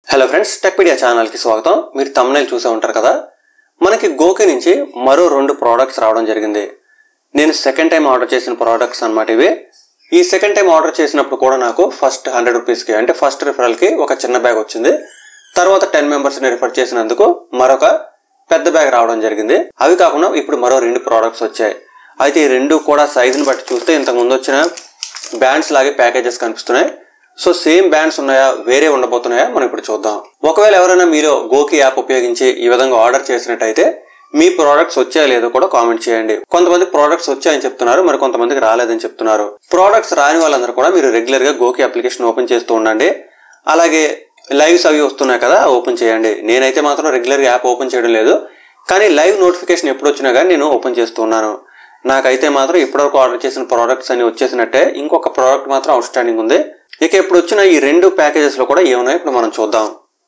hello friends Techpedia ఛానల్కి స్వాగతం మీరు తమ్నైల్ చూసే ఉంటారు కదా మనకి గోకి నుంచి మరో రెండు ప్రోడక్ట్స్ రావడం జరిగింది నేను సెకండ్ టైం ఆర్డర్ చేసిన ప్రోడక్ట్స్ అన్నమాట ఇవి ఈ సెకండ్ టైం ఆర్డర్ చేసినప్పుడు కూడా నాకు ఫస్ట్ హండ్రెడ్ రూపీస్కి అంటే ఫస్ట్ రిఫరల్కి ఒక చిన్న బ్యాగ్ వచ్చింది తర్వాత టెన్ మెంబర్స్ని రిఫర్ చేసినందుకు మరొక పెద్ద బ్యాగ్ రావడం జరిగింది అవి కాకుండా ఇప్పుడు మరో రెండు ప్రోడక్ట్స్ వచ్చాయి అయితే ఈ రెండు కూడా సైజుని బట్టి చూస్తే ఇంతకు ముందు వచ్చిన బ్యాండ్స్ లాగే ప్యాకేజెస్ కనిపిస్తున్నాయి సో సేమ్ బ్యాండ్స్ ఉన్నాయా వేరే ఉండబోతున్నాయా మనం ఇప్పుడు చూద్దాం ఒకవేళ ఎవరైనా మీరు గోకి యాప్ ఉపయోగించి ఈ విధంగా ఆర్డర్ చేసినట్టయితే మీ ప్రోడక్ట్స్ వచ్చాయో లేదో కూడా కామెంట్ చేయండి కొంతమంది ప్రోడక్ట్స్ వచ్చాయని చెప్తున్నారు మరి కొంతమందికి రాలేదని చెప్తున్నారు ప్రోడక్ట్స్ రాని వాళ్ళందరూ కూడా మీరు రెగ్యులర్ గా గోకి అప్లికేషన్ ఓపెన్ చేస్తూ ఉండండి అలాగే లైవ్స్ అవి వస్తున్నాయి కదా ఓపెన్ చేయండి నేనైతే మాత్రం రెగ్యులర్ గా యాప్ ఓపెన్ చేయడం లేదు కానీ లైవ్ నోటిఫికేషన్ ఎప్పుడు వచ్చినా కానీ నేను ఓపెన్ చేస్తూ ఉన్నాను నాకైతే మాత్రం ఇప్పటివరకు ఆర్డర్ చేసిన ప్రోడక్ట్స్ అన్ని వచ్చేసినట్టే ఇంకొక ప్రోడక్ట్ మాత్రం అవుట్ స్టాండింగ్ ఉంది ఇక ఇప్పుడు వచ్చిన ఈ రెండు ప్యాకేజెస్ లో కూడా ఏమున్నాయో ఇప్పుడు మనం చూద్దాం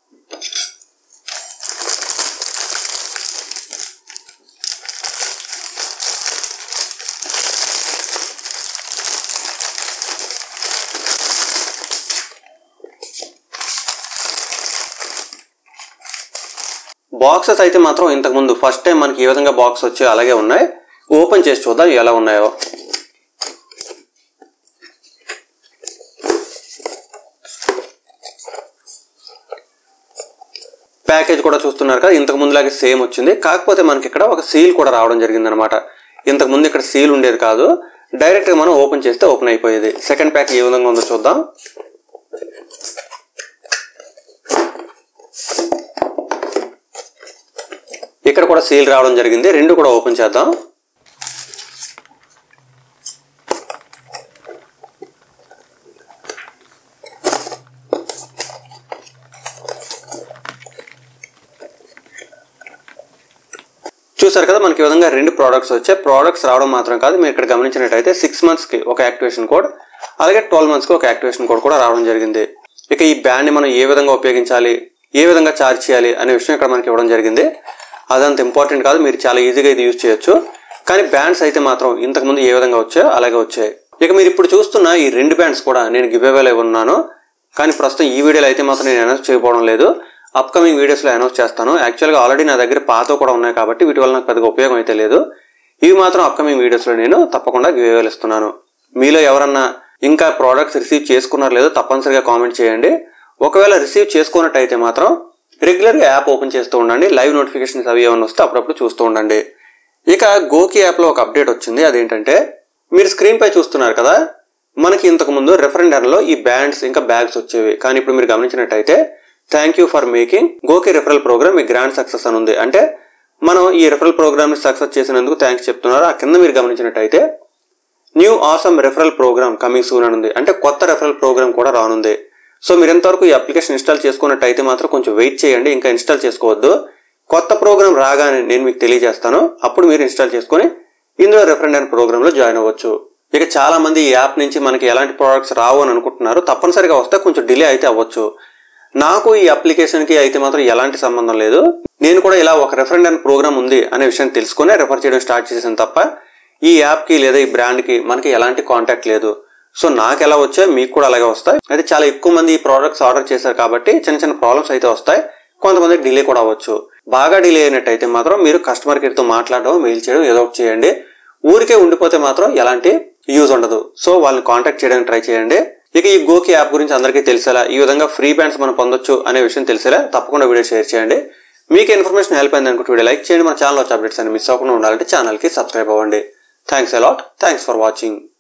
బాక్సెస్ అయితే మాత్రం ఇంతకు ముందు ఫస్ట్ టైం మనకి ఏ విధంగా బాక్స్ వచ్చాయో అలాగే ఉన్నాయి ఓపెన్ చేసి చూద్దాం ఎలా ఉన్నాయో ప్యాకేజ్ కూడా చూస్తున్నారు కదా ఇంతకు ముందులాగే సేమ్ వచ్చింది కాకపోతే మనకి ఇక్కడ ఒక సీల్ కూడా రావడం జరిగింది అనమాట ఇంతకు ముందు ఇక్కడ సీల్ ఉండేది కాదు డైరెక్ట్ గా మనం ఓపెన్ చేస్తే ఓపెన్ అయిపోయేది సెకండ్ ప్యాక్ ఏ విధంగా ఉందో చూద్దాం ఇక్కడ కూడా సీల్ రావడం జరిగింది రెండు కూడా ఓపెన్ చేద్దాం చూసారు కదా మనకి ఈ విధంగా రెండు ప్రోడక్ట్స్ వచ్చాయి ప్రోడక్ట్స్ రావడం మాత్రం కాదు మీరు ఇక్కడ గమనించినట్టయితే సిక్స్ మంత్స్కి ఒక యాక్టివేషన్ కోడ్ అలాగే ట్వెల్వ్ మంత్స్కి ఒక యాక్టివేషన్ కోడ్ కూడా రావడం జరిగింది ఇక ఈ బ్యాండ్ని మనం ఏ విధంగా ఉపయోగించాలి ఏ విధంగా చార్జ్ చేయాలి అనే విషయం ఇక్కడ మనకి ఇవ్వడం జరిగింది అదంత ఇంపార్టెంట్ కాదు మీరు చాలా ఈజీగా ఇది యూజ్ చేయొచ్చు కానీ బ్యాండ్స్ అయితే మాత్రం ఇంతకుముందు ఏ విధంగా వచ్చాయో అలాగే వచ్చాయి ఇక మీరు ఇప్పుడు చూస్తున్న ఈ రెండు బ్యాండ్స్ కూడా నేను గివ్ అవేలో ఉన్నాను కానీ ప్రస్తుతం ఈ వీడియోలో అయితే మాత్రం నేను అనౌన్స్ చేయకపోవడం లేదు అప్కమింగ్ వీడియోస్లో అనౌన్స్ చేస్తాను యాక్చువల్గా ఆల్రెడీ నా దగ్గర పాత కూడా ఉన్నాయి కాబట్టి వీటి వల్ల నాకు పెద్దగా ఉపయోగం అయితే లేదు ఇవి మాత్రం అప్కమింగ్ వీడియోస్లో నేను తప్పకుండా గివ్ అవేలు ఇస్తున్నాను మీలో ఎవరన్నా ఇంకా ప్రోడక్ట్స్ రిసీవ్ చేసుకున్నారో లేదో తప్పనిసరిగా కామెంట్ చేయండి ఒకవేళ రిసీవ్ చేసుకున్నట్టయితే మాత్రం రెగ్యులర్గా యాప్ ఓపెన్ చేస్తూ ఉండండి లైవ్ నోటిఫికేషన్స్ అవి ఏమైనా వస్తే అప్పుడప్పుడు చూస్తూ ఉండండి ఇక గోకి యాప్లో ఒక అప్డేట్ వచ్చింది అదేంటంటే మీరు స్క్రీన్ పై చూస్తున్నారు కదా మనకి ఇంతకు ముందు రెఫరెండర్లో ఈ బ్యాండ్స్ ఇంకా బ్యాగ్స్ వచ్చేవి కానీ ఇప్పుడు మీరు గమనించినట్టయితే థ్యాంక్ యూ ఫర్ మేకింగ్ గోకి రెఫరల్ ప్రోగ్రామ్ మీ గ్రాండ్ సక్సెస్ అని ఉంది అంటే మనం ఈ రెఫరల్ ప్రోగ్రామ్ ని సక్సెస్ చేసినందుకు థ్యాంక్స్ చెప్తున్నారు ఆ కింద మీరు గమనించినట్టయితే new awesome referral program coming soon అని ఉంది అంటే కొత్త రెఫరల్ ప్రోగ్రామ్ కూడా రానుంది సో మీరు ఎంతవరకు ఈ అప్లికేషన్ ఇన్స్టాల్ చేసుకున్నట్టయితే మాత్రం కొంచెం వెయిట్ చేయండి ఇంకా ఇన్స్టాల్ చేసుకోవద్దు కొత్త ప్రోగ్రామ్ రాగానే నేను మీకు తెలియజేస్తాను అప్పుడు మీరు ఇన్స్టాల్ చేసుకొని ఇందులో రెఫరెండర్ ప్రోగ్రామ్ లో జాయిన్ అవ్వచ్చు ఇక చాలా మంది ఈ యాప్ నుంచి మనకి ఎలాంటి ప్రోడక్ట్స్ రావు అని అనుకుంటున్నారు తప్పనిసరిగా వస్తే కొంచెం డిలే అయితే అవ్వచ్చు నాకు ఈ అప్లికేషన్ కి అయితే మాత్రం ఎలాంటి సంబంధం లేదు నేను కూడా ఇలా ఒక రెఫరెండర్ ప్రోగ్రామ్ ఉంది అనే విషయం తెలుసుకునే రెఫర్ చేయడం స్టార్ట్ చేసాను తప్ప ఈ యాప్ కి లేదా ఈ బ్రాండ్ కి మనకి ఎలాంటి కాంటాక్ట్ లేదు సో నాకు ఎలా వచ్చాయి మీకు కూడా అలాగే వస్తాయి అయితే చాలా ఎక్కువ మంది ఈ ప్రోడక్ట్స్ ఆర్డర్ చేశారు కాబట్టి చిన్న చిన్న ప్రాబ్లమ్స్ అయితే వస్తాయి కొంతమందికి డిలే కూడా అవ్వచ్చు బాగా డిలే అయినట్టయితే మాత్రం మీరు కస్టమర్ కేర్ తో మాట్లాడడం మెయిల్ చేయడం ఏదో ఒకటి చేయండి ఊరికే ఉండిపోతే మాత్రం ఎలాంటి యూజ్ ఉండదు సో వాళ్ళని కాంటాక్ట్ చేయడానికి ట్రై చేయండి ఇక ఈ గోకి యాప్ గురించి అందరికీ తెలిసేలా ఈ విధంగా ఫ్రీ బ్యాండ్స్ మనం పొందొచ్చు అనే విషయం తెలిసేలా తప్పకుండా వీడియో షేర్ చేయండి మీకు ఇన్ఫర్మేషన్ హెల్ప్ అయింది అనుకుంటే వీడియో లైక్ చేయండి మన ఛానల్ వచ్చే అప్డేట్స్ అని మిస్ అవ్వకుండా ఉండాలంటే ఛానల్కి సబ్స్క్రైబ్ అవ్వండి thanks a lot thanks for watching